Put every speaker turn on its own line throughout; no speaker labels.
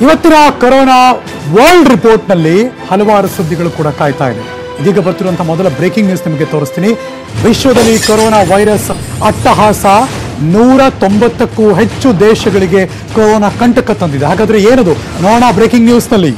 ಇವತ್ತಿನ corona world ರಿಪೋರ್ಟ್ನಲ್ಲಿ ಹಲವಾರು ಸುದ್ದಿಗಳು ಕೂಡ ಕಾಯ್ತಾ ಇದೆ ಇದೀಗ ಬರ್ತಿರುವಂತಹ ಮೊದಲ ಬ್ರೇಕಿಂಗ್ ನ್ಯೂಸ್ ನಿಮಗೆ ತೋರಿಸ್ತೀನಿ ವಿಶ್ವದಲ್ಲಿ ಕೊರೋನಾ ವೈರಸ್ ಅಟ್ಟಹಾಸ ನೂರ ತೊಂಬತ್ತಕ್ಕೂ ಹೆಚ್ಚು ದೇಶಗಳಿಗೆ ಕೊರೋನಾ ಕಂಟಕ ತಂದಿದೆ ಹಾಗಾದ್ರೆ ಏನದು ನೋಡೋಣ ಬ್ರೇಕಿಂಗ್ ನ್ಯೂಸ್ನಲ್ಲಿ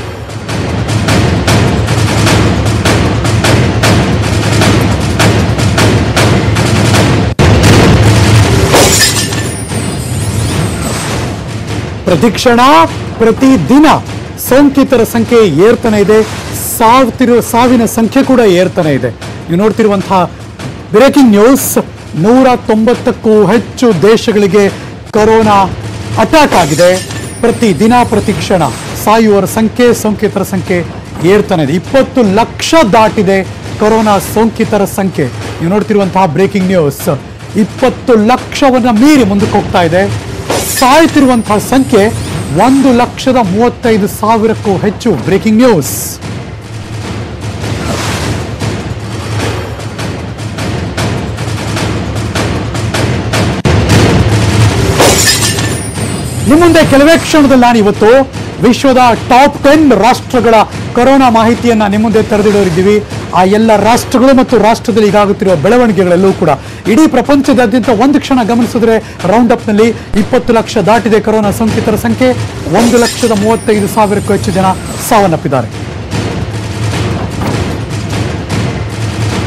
ಪ್ರತಿಕ್ಷಣ ಪ್ರತಿದಿನ ಸೋಂಕಿತರ ಸಂಖ್ಯೆ ಏರ್ತಾನೆ ಇದೆ ಸಾವಿರ ಸಾವಿನ ಸಂಖ್ಯೆ ಕೂಡ ಏರ್ತಾನೆ ಇದೆ ನೀವು ನೋಡ್ತಿರುವಂತಹ ಬ್ರೇಕಿಂಗ್ ನ್ಯೂಸ್ ನೂರ ತೊಂಬತ್ತಕ್ಕೂ ಹೆಚ್ಚು ದೇಶಗಳಿಗೆ ಕೊರೋನಾ ಅಟ್ಯಾಕ್ ಆಗಿದೆ ಪ್ರತಿ ದಿನ ಪ್ರತಿ ಕ್ಷಣ ಸಾಯುವವರ ಸಂಖ್ಯೆ ಸೋಂಕಿತರ ಸಂಖ್ಯೆ ಏರ್ತಾನೆ ಇದೆ ಇಪ್ಪತ್ತು ಲಕ್ಷ ದಾಟಿದೆ ಕೊರೋನಾ ಸೋಂಕಿತರ ಸಂಖ್ಯೆ ನೀವು ನೋಡ್ತಿರುವಂತಹ ಬ್ರೇಕಿಂಗ್ ನ್ಯೂಸ್ ಇಪ್ಪತ್ತು ಲಕ್ಷವನ್ನ ಮೀರಿ ಮುಂದಕ್ಕೆ ಹೋಗ್ತಾ ಇದೆ ಸಾಯ್ತಿರುವಂತಹ ಸಂಖ್ಯೆ ಒಂದು ಲಕ್ಷದ ಮೂವತ್ತೈದು ಸಾವಿರಕ್ಕೂ ಹೆಚ್ಚು ಬ್ರೇಕಿಂಗ್ ನ್ಯೂಸ್ ನಿಮ್ಮ ಮುಂದೆ ಕೆಲವೇ ಕ್ಷಣದಲ್ಲಿ ನಾನು ಇವತ್ತು ವಿಶ್ವದ ಟಾಪ್ ಟೆನ್ ರಾಷ್ಟ್ರಗಳ ಕೊರೋನಾ ಮಾಹಿತಿಯನ್ನ ನಿಮ್ಮ ಮುಂದೆ ತೆರೆದಿಡೋರಿದ್ದೀವಿ ಆ ಎಲ್ಲ ರಾಷ್ಟ್ರಗಳು ಮತ್ತು ರಾಷ್ಟ್ರದಲ್ಲಿ ಈಗಾಗುತ್ತಿರುವ ಬೆಳವಣಿಗೆಗಳೆಲ್ಲವೂ ಕೂಡ ಇಡೀ ಪ್ರಪಂಚದಾದ್ಯಂತ ಒಂದು ಕ್ಷಣ ಗಮನಿಸಿದ್ರೆ ರೌಂಡ್ ಅಪ್ನಲ್ಲಿ ಇಪ್ಪತ್ತು ಲಕ್ಷ ದಾಟಿದೆ ಕೊರೋನಾ ಸೋಂಕಿತರ ಸಂಖ್ಯೆ ಒಂದು ಲಕ್ಷದ ಮೂವತ್ತೈದು ಸಾವಿರಕ್ಕೂ ಹೆಚ್ಚು ಜನ ಸಾವನ್ನಪ್ಪಿದ್ದಾರೆ